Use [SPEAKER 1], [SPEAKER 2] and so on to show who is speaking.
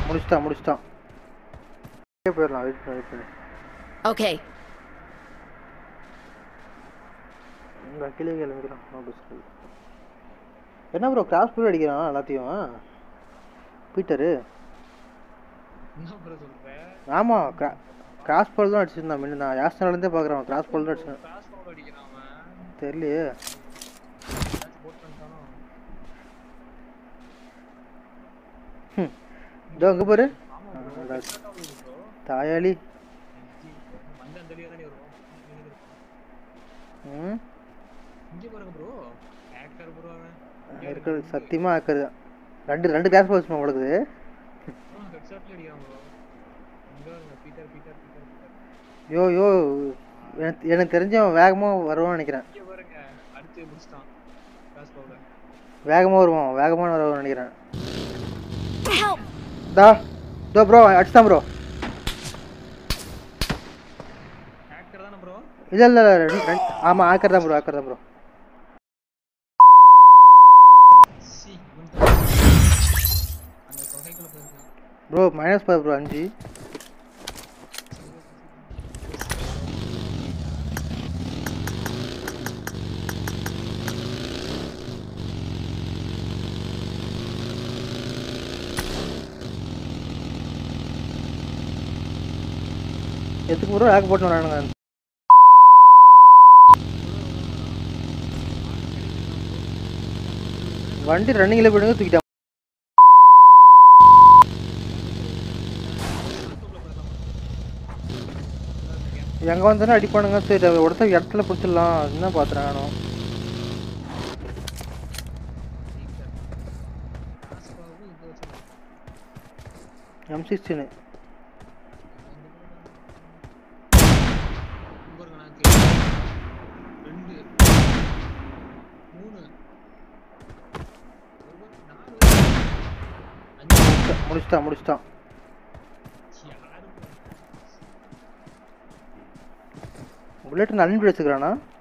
[SPEAKER 1] முடிச்சிட்டான் முடிச்சிட்டான் வெளியே போயிடலாம் வெயிட் பண்ணி வெயிட் பண்ணி
[SPEAKER 2] Okay.
[SPEAKER 1] இந்த கிளி கிளம்பிக்கிறான் நோட்டீஸ் என்ன ப்ரோ கிராஸ் போய் அடிக்கிறான் எல்லாத்தையும் பீட்டரு
[SPEAKER 3] என்ன ப்ரோ சொல்ற
[SPEAKER 1] ஆமாம் கிரா கிராஸ் பால் தான் அடிச்சிருந்தான் முன்ன நான் யாஸ்னாலேருந்தே பார்க்குறான் கிராஸ் பால் தான் அடிச்சிருந்தேன்
[SPEAKER 3] கிராஸ் பவுல் அடிக்கிறான் அவன்
[SPEAKER 1] தெரியலையே
[SPEAKER 3] ஏதாச்சும் போட் பண்ணிட்டானோ
[SPEAKER 1] ம் இதோ அங்கே பாரு
[SPEAKER 3] ஆமா
[SPEAKER 1] ஆ,
[SPEAKER 3] ப்ரோ
[SPEAKER 1] அதான்.
[SPEAKER 3] எக்ஸ்ட்ரா ப்ரோ
[SPEAKER 1] தாயாளி
[SPEAKER 3] மஞ்ச அந்த வழியா தானே வரும் இங்க இருப்பான்.
[SPEAKER 1] ம்
[SPEAKER 3] இங்க பாருங்க ப்ரோ ஹேக்கர் ப்ரோ அவன்
[SPEAKER 1] இருக்கிறது சத்தியமாக ஆக்குறது ரெண்டு ரெண்டு கிராஸ் பால்ஸ் உங்களுக்கு
[SPEAKER 3] ஹெட்ஷாட்ல அடிக்கிறான் ப்ரோ இங்க பாருங்க Peter Peter Peter Peter
[SPEAKER 1] yo yo எனக்கு எனக்கு தெரிஞ்சவன் வேகமாக வருவான்னு நினைக்கிறேன்
[SPEAKER 3] இங்க பாருங்க அடுத்து முடிச்சிட்டான் கிராஸ் பவுல
[SPEAKER 1] வேகமாக வருவான் வேகமாக வருவான்னு நினைக்கிறேன்
[SPEAKER 2] Help!
[SPEAKER 1] தா தோ ப்ரோ அடிச்சிட்டான் ப்ரோ
[SPEAKER 3] ஹேக்கர் தானே ப்ரோ
[SPEAKER 1] இல்லை இல்லை இல்லை ஆமாம் ஆக்கர் தான் ப்ரோ ஆக்கர் தான் ப்ரோ
[SPEAKER 3] சி இவன் அந்த கொகைக்குள்ள போயிருக்கான்
[SPEAKER 1] ப்ரோ மைனஸ் பார் ப்ரோ அஞ்சு எதுக்கு ப்ரோ ஆக்க போட்டு வரானுங்க வண்டி ரன்னிங்கில் போயிடுங்க தூக்கிட்டான் எங்கே வந்தாலும் அடிப்பானுங்க சரி அதை ஒருத்தர் இடத்துல பிடிச்சிடலாம் என்ன பார்த்துறேன் நானும்
[SPEAKER 3] கிராஸ் பவுல் இங்க வச்சு
[SPEAKER 1] எம் சிக்ஸ்டீனு
[SPEAKER 3] பாருங்க நான் கேட்டேன். ரெண்டு மூணு ஒரு, நாலு அஞ்சு
[SPEAKER 1] முடிச்சிட்டான் முடிச்சிட்டான்
[SPEAKER 3] யாரு
[SPEAKER 1] புல்லட் நலிஞ்சு வச்சுக்கிறானா